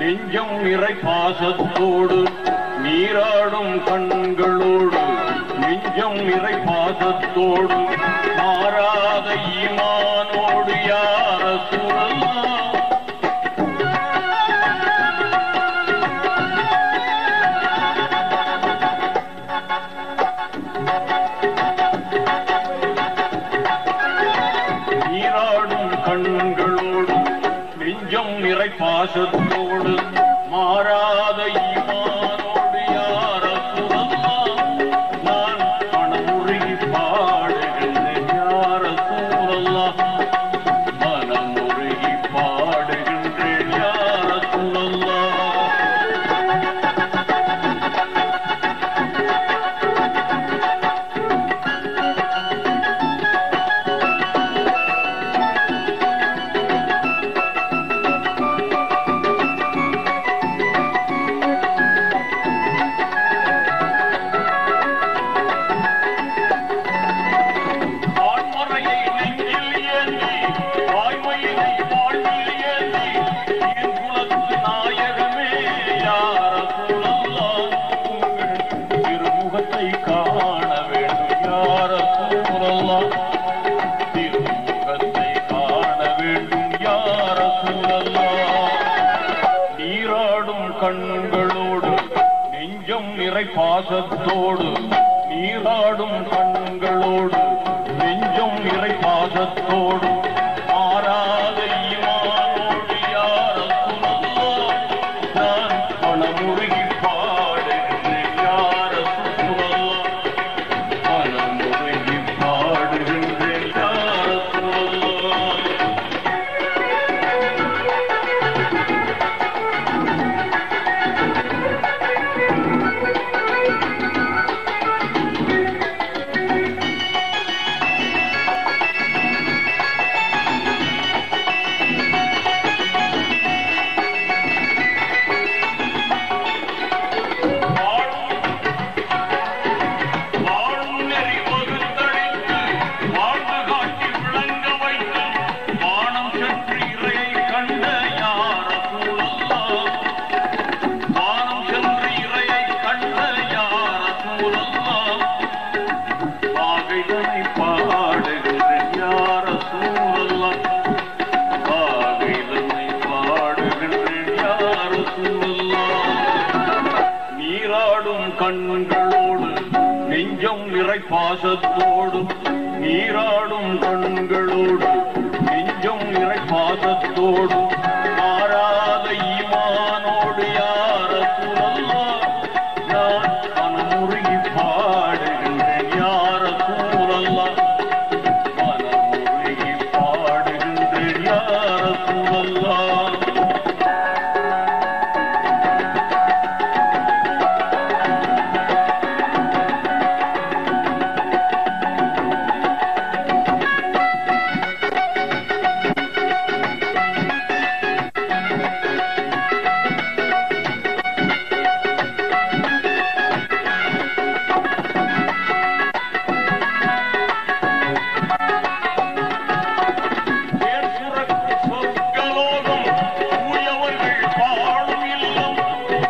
நெஞ்சம் நிறை பாசத்தோடு நீராடும் கண்களோடு நெஞ்சம் நிறை பாசத்தோடு மாறாத ஈமானோடு யார சூழலாம் நீராடும் கண்களோடு நெஞ்சம் நிறை பாசத்தோடு மாறாத ஈமானோடு யார சூழலாம் நான் மனமுருகி பாடுகின்றேன் யார சூழலாம் மனமுருகி பாடுகின்றேன் யார சூழலாம் ஆண்மறையை நெஞ்சில் ஏந்தி, வாய்மையினை வாழ்வில் ஏந்தி, என் குலத்து நாயகமே யார சூழல்லாம் உங்கள் திருமுகத்தை காண வேண்டும் யார சூழல்லாம் திருமுகத்தை காண வேண்டும் யார சூழல்லாம் நீராடும் கண்களோடு நெஞ்சம் நிறை பாசத்தோடு நீராடும் கண்களோடு நெஞ்சம் நிறை பாசத்தோடு மாறாத ஈமானோடு யார சுழல்லாம் நான் மனமுருகி பாடுகின்றேன் யார சுழல்லாம் மனமுருகி பாடுகின்றேன் யார சுழல்லாம் வாழும் நெறி வகுத்தளித்து வாழ்ந்து காட்டி விளங்க வைத்து வானம் சென்று இறையை கண்ட யார சூழல்லாம் வானம் சென்று இறையை கண்ட யார சூழல்லாம் பாகைதனை பாடுகின்றேன் யார சூழல்லாம் பாகைதனை பாடுகின்றேன் யார சூழல்லாம் நீராடும் கண்களோடு நெஞ்சம் நிறை பாசத்தோடு நீராடும் கண்களோடு நெஞ்சம் நிறை பாசத்தோடு மாறாத ஈமானோடு யார சூழல்லாம் நான் மனமுருகி பாடுகின்றேன் யார சூழல்லாம் மனமுருகி பாடுகின்றேன் யார சூழல்லாம் தேர் சுரக்கு சொர்க்கலோகம் தூயவர்கள் வாழும் இல்லம்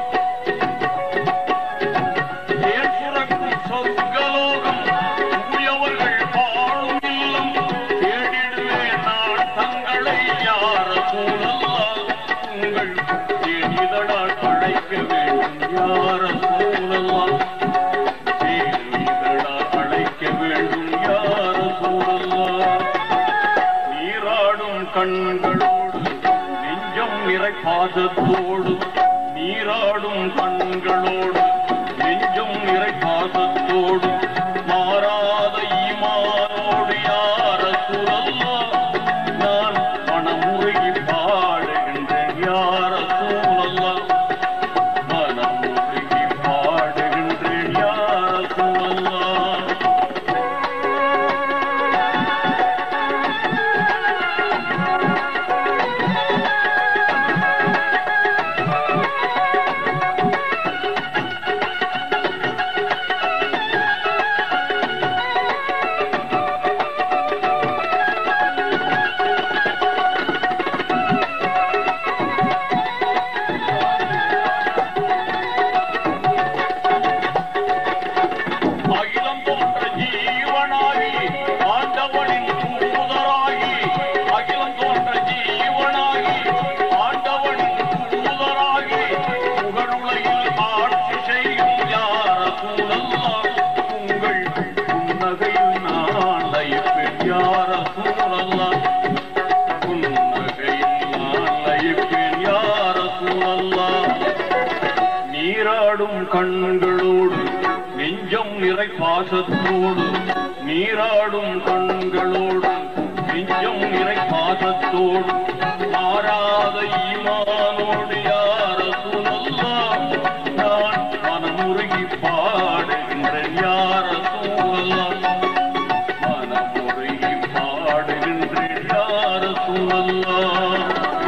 தேர் சுரக்கு சொர்க்கலோகம் தூயவர்கள் வாழும் இல்லம் தேடிடுவேன் நான் தங்களை யார சூழல்லாம் உங்கள் தேடிதழால் அழைக்க வேண்டும் யார சூழல்லாம் தேடிதழால் அழைக்க வேண்டும் யார சூழல்லாம் நீராடும் கண்களோடு நெஞ்சம் நிறை பாசத்தோடு நீராடும் கண்களோடு நெஞ்சம் நிறை பாசத்தோடு மாறாத ஈமானோடு யார சூழல்லாம் நான் மனமுருகி பாடுகின்றேன் யார சூழல்லாம் மனமுருகி பாடுகின்றேன் யார சூழல்லாம் ரசூலல்லாஹ் நீராடும் கண்களோடு நெஞ்சம் நிறை பாசத்தோடு நீராடும் கண்களோடு நெஞ்சம் நிறை பாசத்தோடு மாறாத ஈமானோடு யார சூழல்லாம் நான் மனமுருகி பாடுகின்றேன் யார சூழல்லாம் மனமுருகி பாடுகின்றேன் யார சூழல்லாம்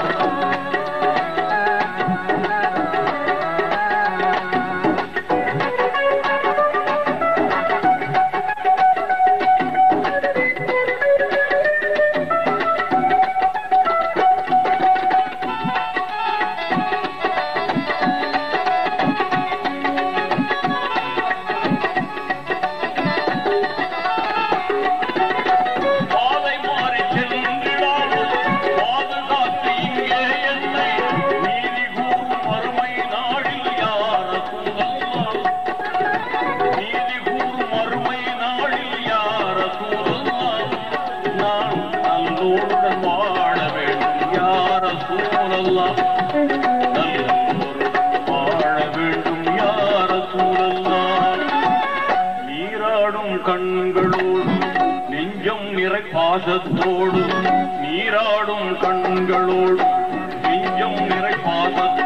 பாதை மாறி சென்றிடாமல் பாதுகாத்து இங்கே என்னை நீதி கூறும் மறுமை நாளில் யார சூழல்லாம் நீதி கூறும் மறுமை நாளில் யார சூழல்லாம் நான் நல்லோருடன் வாழ வேண்டும் யார சூழல்லாம் நல்லோருடன் வாழ வேண்டும் யார சூழல்லாம் நீராடும் கண்களோடு நெஞ்சம் நிறை பாசத்தோடு நீராடும் கண்களோடு நெஞ்சம் நிறை பாசத்தோடு